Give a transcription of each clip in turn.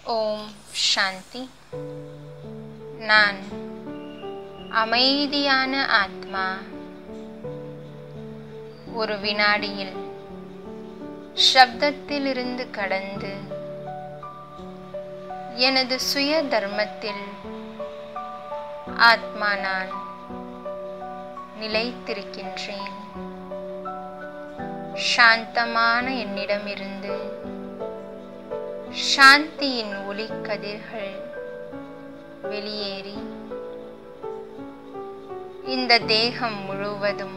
ஓம் சாந்தி நான் அமைதியான ஆத்மா ஒரு வினாடியில் சப்தத்திலிருந்து கடந்து எனது சுய தர்மத்தில் ஆத்மா நான் நிலைத்திருக்கின்றேன் சாந்தமான என்னிடமிருந்து சாந்தியின் ஒளிக்கதிர்கள் வெளியேறி இந்த தேகம் முழுவதும்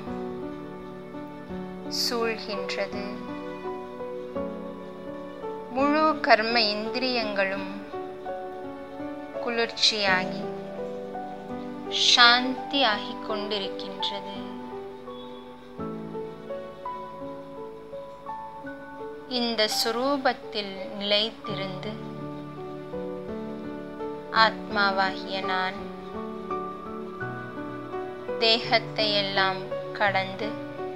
சூழ்கின்றது முழு கர்ம இந்திரியங்களும் குளிர்ச்சியாகி சாந்தி ஆகிக் கொண்டிருக்கின்றது இந்த சுரூபத்தில் நிலைத்திருந்து ஆத்மாவாகிய நான் தேகத்தை எல்லாம் கடந்து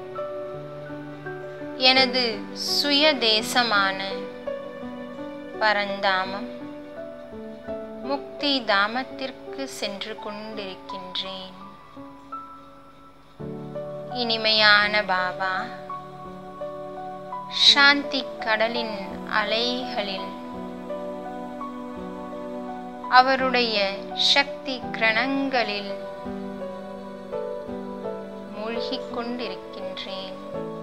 எனது சுய தேசமான பரந்தாமம் முக்தி தாமத்திற்கு சென்று கொண்டிருக்கின்றேன் இனிமையான பாபா சாந்தி கடலின் அலைகளில் அவருடைய சக்தி கிரணங்களில் மூழ்கிக் கொண்டிருக்கின்றேன்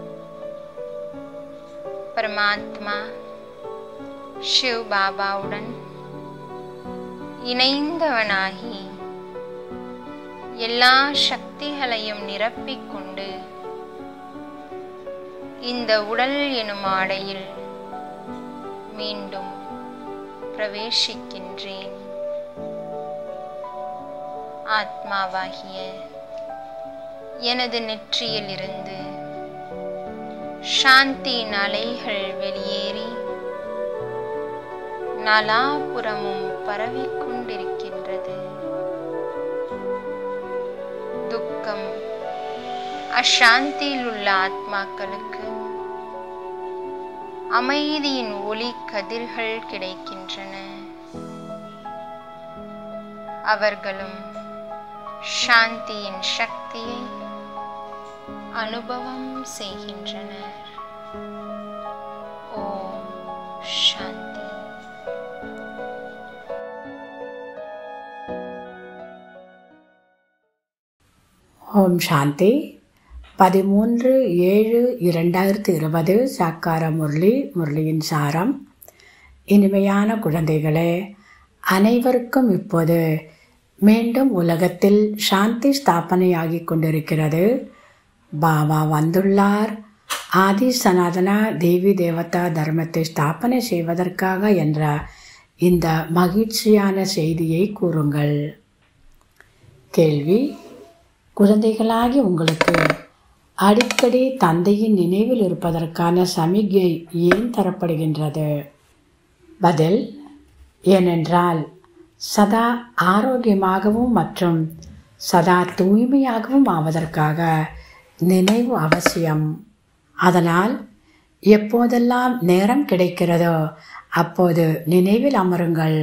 பரமாத்மா சிவ் பாபாவுடன் இணைந்தவனாகி எல்லா சக்திகளையும் நிரப்பிக்கொண்டு இந்த உடல் எனும் ஆடையில் மீண்டும் பிரவேசிக்கின்றேன் ஆத்மாவாகிய எனது நெற்றியில் இருந்து சாந்தியின் அலைகள் வெளியேறி நலாபுறமும் பரவிக்கொண்டிருக்கின்றது துக்கம் அசாந்தியில் உள்ள ஆத்மாக்களுக்கு அமைதியின் ஒளி கதிர்கள் கிடைக்கின்றன அவர்களும் சாந்தியின் சக்தியை அனுபவம் செய்கின்றனர் ஓம் சாந்தி ஓம் சாந்தி பதிமூன்று ஏழு இரண்டாயிரத்தி இருபது சாக்கார முரளி முரளியின் சாரம் இனிமையான குழந்தைகளே அனைவருக்கும் இப்போது மீண்டும் உலகத்தில் சாந்தி ஸ்தாபனையாகிக் கொண்டிருக்கிறது பாபா வந்துள்ளார் ஆதி சனாதன தேவி தேவதா தர்மத்தை ஸ்தாபனை செய்வதற்காக என்ற இந்த மகிழ்ச்சியான செய்தியை கூறுங்கள் கேள்வி குழந்தைகளாகி உங்களுக்கு அடிக்கடி தந்தையின் நினைவில் இருப்பதற்கான சமிகை ஏன் தரப்படுகின்றது பதில் ஏனென்றால் சதா ஆரோக்கியமாகவும் மற்றும் சதா தூய்மையாகவும் ஆவதற்காக நினைவு அவசியம் அதனால் எப்போதெல்லாம் நேரம் கிடைக்கிறதோ அப்போது நினைவில் அமருங்கள்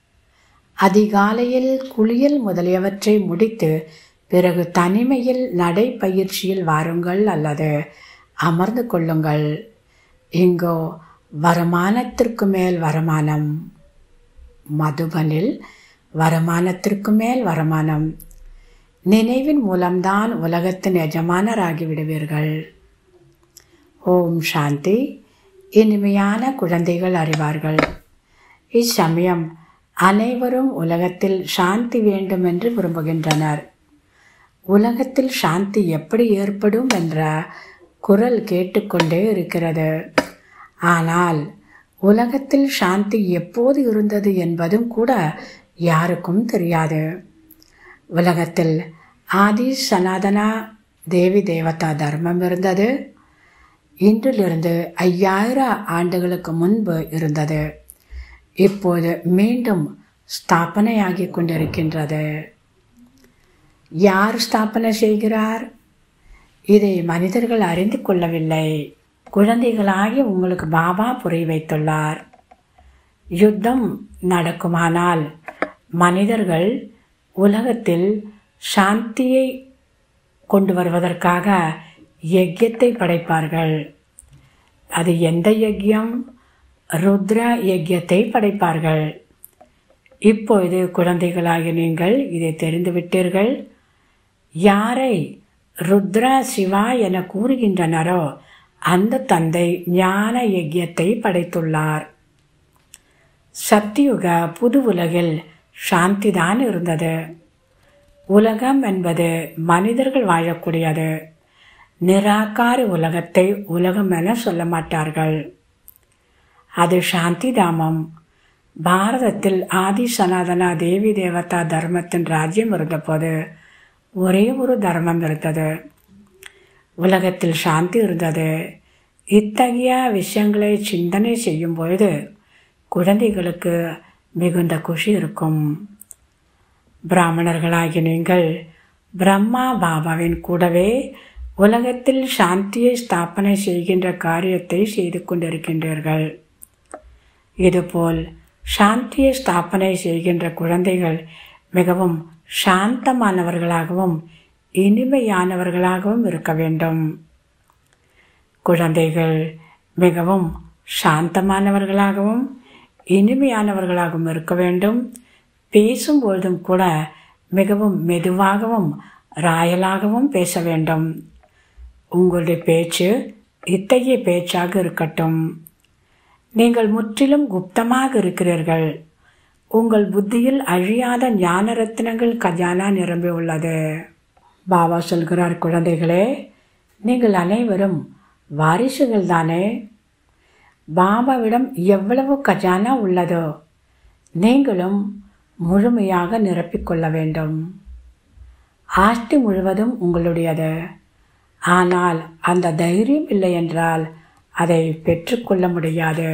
அதிகாலையில் குளியல் முதலியவற்றை முடித்து பிறகு தனிமையில் நடைப்பயிற்சியில் வாருங்கள் அல்லது அமர்ந்து கொள்ளுங்கள் இங்கோ வருமானத்திற்கு மேல் வருமானம் மதுபனில் வருமானத்திற்கு மேல் வருமானம் நினைவின் மூலம்தான் உலகத்தின் எஜமானராகி விடுவீர்கள் ஓம் சாந்தி இனிமையான குழந்தைகள் அறிவார்கள் இச்சமயம் அனைவரும் உலகத்தில் சாந்தி வேண்டும் என்று விரும்புகின்றனர் உலகத்தில் சாந்தி எப்படி ஏற்படும் என்ற குரல் கேட்டுக்கொண்டே இருக்கிறது ஆனால் உலகத்தில் சாந்தி எப்போது இருந்தது என்பதும் கூட யாருக்கும் தெரியாது உலகத்தில் ஆதி சனாதனா தேவி தேவதா தர்மம் இருந்தது இன்றிலிருந்து ஐயாயிரம் ஆண்டுகளுக்கு முன்பு இருந்தது இப்போது மீண்டும் ஸ்தாபனையாகி கொண்டிருக்கின்றது யார் ஸ்தாபனை செய்கிறார் இதை மனிதர்கள் அறிந்து கொள்ளவில்லை குழந்தைகளாகி உங்களுக்கு பாபா புரிய வைத்துள்ளார் யுத்தம் நடக்குமானால் மனிதர்கள் உலகத்தில் சாந்தியை கொண்டு வருவதற்காக யஜ்யத்தை படைப்பார்கள் அது எந்த யஜ்யம் ருத்ர யஜ்யத்தை படைப்பார்கள் இப்பொழுது குழந்தைகளாகிய நீங்கள் இதை தெரிந்துவிட்டீர்கள் யாரை ருத்ரா சிவா என கூறுகின்றனரோ அந்த தந்தை ஞான யஜ்யத்தை படைத்துள்ளார் சத்தியுக புது உலகில் சாந்திதான் இருந்தது உலகம் என்பது மனிதர்கள் வாழக்கூடியது நிராகார உலகத்தை உலகம் என சொல்ல மாட்டார்கள் அது சாந்தி தாமம் பாரதத்தில் ஆதி சனாதனா தேவி தேவதா தர்மத்தின் ராஜ்யம் இருந்தபோது ஒரே ஒரு தர்மம் இருந்தது உலகத்தில் சாந்தி இருந்தது இத்தகைய விஷயங்களை சிந்தனை செய்யும் பொழுது குழந்தைகளுக்கு மிகுந்த குஷி இருக்கும் பிராமணர்களாகிய நீங்கள் பிரம்மா பாபாவின் கூடவே உலகத்தில் சாந்தியை ஸ்தாபனை செய்கின்ற காரியத்தை செய்து கொண்டிருக்கின்றீர்கள் இதுபோல் சாந்தியை ஸ்தாபனை செய்கின்ற குழந்தைகள் மிகவும் சாந்தமானவர்களாகவும் இனிமையானவர்களாகவும் இருக்க வேண்டும் குழந்தைகள் மிகவும் சாந்தமானவர்களாகவும் இனிமையானவர்களாகவும் இருக்க வேண்டும் பேசும்பொழுதும் கூட மிகவும் மெதுவாகவும் ராயலாகவும் பேச வேண்டும் உங்களுடைய பேச்சு இத்தகைய பேச்சாக இருக்கட்டும் நீங்கள் முற்றிலும் குப்தமாக இருக்கிறீர்கள் உங்கள் புத்தியில் அழியாத ஞான ரத்தினங்கள் கஜானா நிரம்பி உள்ளது பாபா சொல்கிறார் குழந்தைகளே நீங்கள் அனைவரும் வாரிசுகள் தானே பாபாவிடம் எவ்வளவு கஜானா உள்ளதோ நீங்களும் முழுமையாக நிரப்பிக்கொள்ள வேண்டும் ஆஸ்தி முழுவதும் உங்களுடையது ஆனால் அந்த தைரியம் இல்லை என்றால் அதை பெற்றுக்கொள்ள முடியாது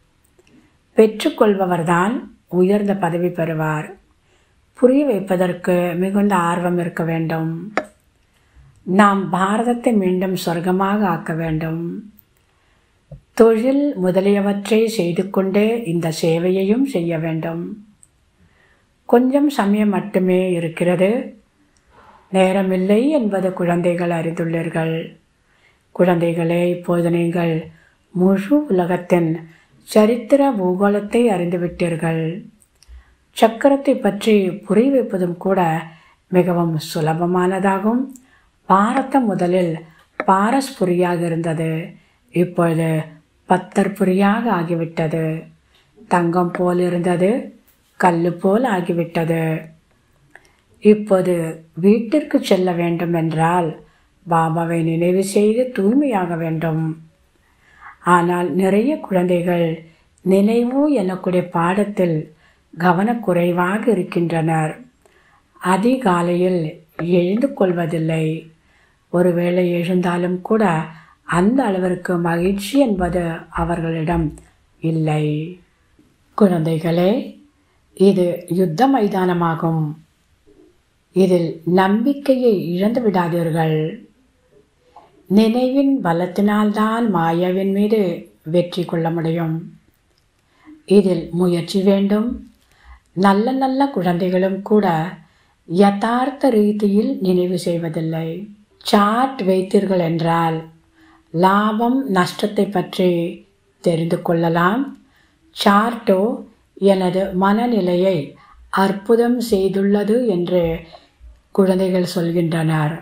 பெற்றுக்கொள்பவர்தான் உயர்ந்த பதவி பெறுவார் புரிய வைப்பதற்கு மிகுந்த ஆர்வம் இருக்க வேண்டும் நாம் பாரதத்தை மீண்டும் சொர்க்கமாக ஆக்க வேண்டும் தொழில் முதலியவற்றை செய்து கொண்டே இந்த சேவையையும் செய்ய வேண்டும் கொஞ்சம் சமயம் மட்டுமே இருக்கிறது நேரமில்லை என்பது குழந்தைகள் அறிந்துள்ளீர்கள் குழந்தைகளே இப்போது நீங்கள் முழு உலகத்தின் சரித்திர பூகோளத்தை அறிந்துவிட்டீர்கள் சக்கரத்தை பற்றி புரிய வைப்பதும் கூட மிகவும் சுலபமானதாகும் பாரதம் முதலில் பாரஸ்புரியாக இருந்தது இப்பொழுது பத்தர்புரியாக ஆகிவிட்டது தங்கம் போல் இருந்தது கல் போல் ஆகிவிட்டது இப்போது வீட்டிற்கு செல்ல வேண்டும் என்றால் பாபாவை நினைவு செய்து தூய்மையாக வேண்டும் ஆனால் நிறைய குழந்தைகள் நினைவு எனக்கூடிய பாடத்தில் கவனக்குறைவாக இருக்கின்றனர் அதிகாலையில் எழுந்து கொள்வதில்லை ஒருவேளை எழுந்தாலும் கூட அந்த அளவிற்கு மகிழ்ச்சி என்பது அவர்களிடம் இல்லை குழந்தைகளே இது யுத்த மைதானமாகும் இதில் நம்பிக்கையை இழந்து விடாதீர்கள் நினைவின் பலத்தினால்தான் மாயாவின் மீது வெற்றி கொள்ள முடியும் இதில் முயற்சி வேண்டும் நல்ல நல்ல குழந்தைகளும் கூட யதார்த்த ரீதியில் நினைவு செய்வதில்லை சார்ட் வைத்தீர்கள் என்றால் லாபம் நஷ்டத்தை பற்றி தெரிந்து கொள்ளலாம் சார்ட்டோ எனது மனநிலையை அற்புதம் செய்துள்ளது என்று குழந்தைகள் சொல்கின்றனர்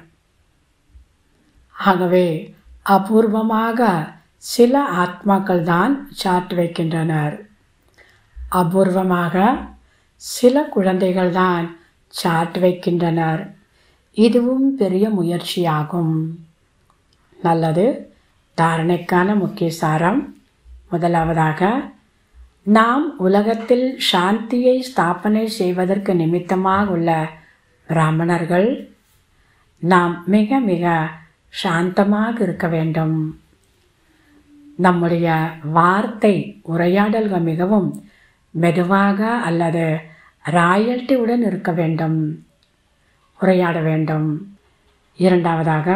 ஆகவே அபூர்வமாக சில ஆத்மாக்கள் தான் சாட் வைக்கின்றனர் அபூர்வமாக சில குழந்தைகள் தான் சாட் வைக்கின்றனர் இதுவும் பெரிய முயற்சியாகும் நல்லது தாரணைக்கான முக்கிய சாரம் முதலாவதாக நாம் உலகத்தில் சாந்தியை ஸ்தாபனை செய்வதற்கு நிமித்தமாக உள்ள பிராமணர்கள் நாம் மிக மிக சாந்தமாக இருக்க வேண்டும் நம்முடைய வார்த்தை உரையாடல்கள் மிகவும் மெதுவாக அல்லது ராயல்ட்டியுடன் இருக்க வேண்டும் உரையாட வேண்டும் இரண்டாவதாக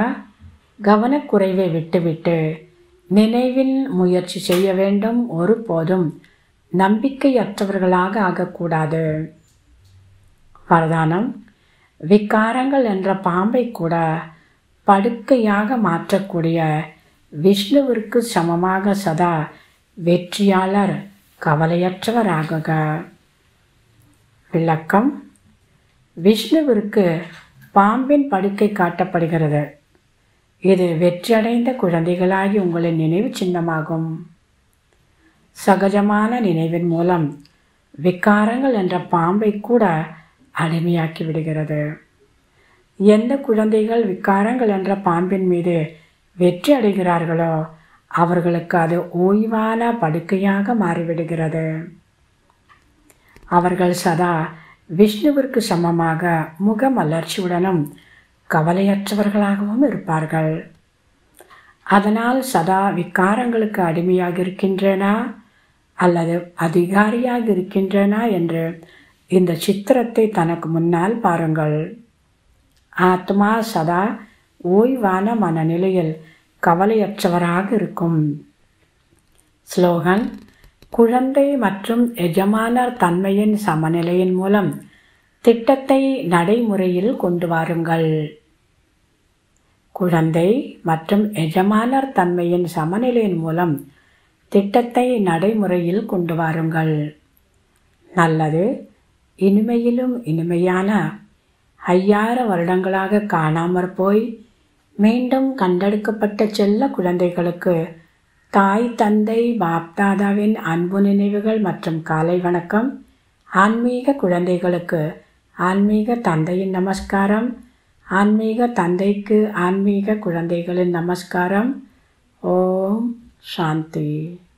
கவனக்குறைவை விட்டுவிட்டு நினைவில் முயற்சி செய்ய வேண்டும் ஒருபோதும் நம்பிக்கையற்றவர்களாக ஆகக்கூடாது வரதானம் விக்காரங்கள் என்ற பாம்பை கூட படுக்கையாக மாற்றக்கூடிய விஷ்ணுவிற்கு சமமாக சதா வெற்றியாளர் கவலையற்றவராகுக விளக்கம் விஷ்ணுவிற்கு பாம்பின் படுக்கை காட்டப்படுகிறது இது வெற்றியடைந்த குழந்தைகளாகி உங்களின் நினைவு சின்னமாகும் சகஜமான நினைவின் மூலம் விக்காரங்கள் என்ற பாம்பை கூட அடிமையாக்கி விடுகிறது எந்த குழந்தைகள் விக்காரங்கள் என்ற பாம்பின் மீது வெற்றி அடைகிறார்களோ அவர்களுக்கு அது ஓய்வான படுக்கையாக மாறிவிடுகிறது அவர்கள் சதா விஷ்ணுவிற்கு சமமாக முகமலர்ச்சியுடனும் கவலையற்றவர்களாகவும் இருப்பார்கள் அதனால் சதா விக்காரங்களுக்கு அடிமையாக இருக்கின்றனா அல்லது அதிகாரியாக இருக்கின்றனா என்று இந்த சித்திரத்தை தனக்கு முன்னால் பாருங்கள் ஆத்மா சதா ஓய்வான மனநிலையில் கவலையற்றவராக இருக்கும் ஸ்லோகன் குழந்தை மற்றும் எஜமானர் தன்மையின் சமநிலையின் மூலம் திட்டத்தை நடைமுறையில் கொண்டு வாருங்கள் குழந்தை மற்றும் எஜமானர் தன்மையின் சமநிலையின் மூலம் திட்டத்தை நடைமுறையில் கொண்டு வாருங்கள் நல்லது இனிமையிலும் இனிமையான ஐயாயிரம் வருடங்களாக காணாமற் போய் மீண்டும் கண்டெடுக்கப்பட்ட செல்ல குழந்தைகளுக்கு தாய் தந்தை பாப்தாதாவின் அன்பு நினைவுகள் மற்றும் காலை வணக்கம் ஆன்மீக குழந்தைகளுக்கு ஆன்மீக தந்தையின் நமஸ்காரம் ஆன்மீக தந்தைக்கு ஆன்மீக குழந்தைகளின் நமஸ்காரம் ஓம் சாந்தி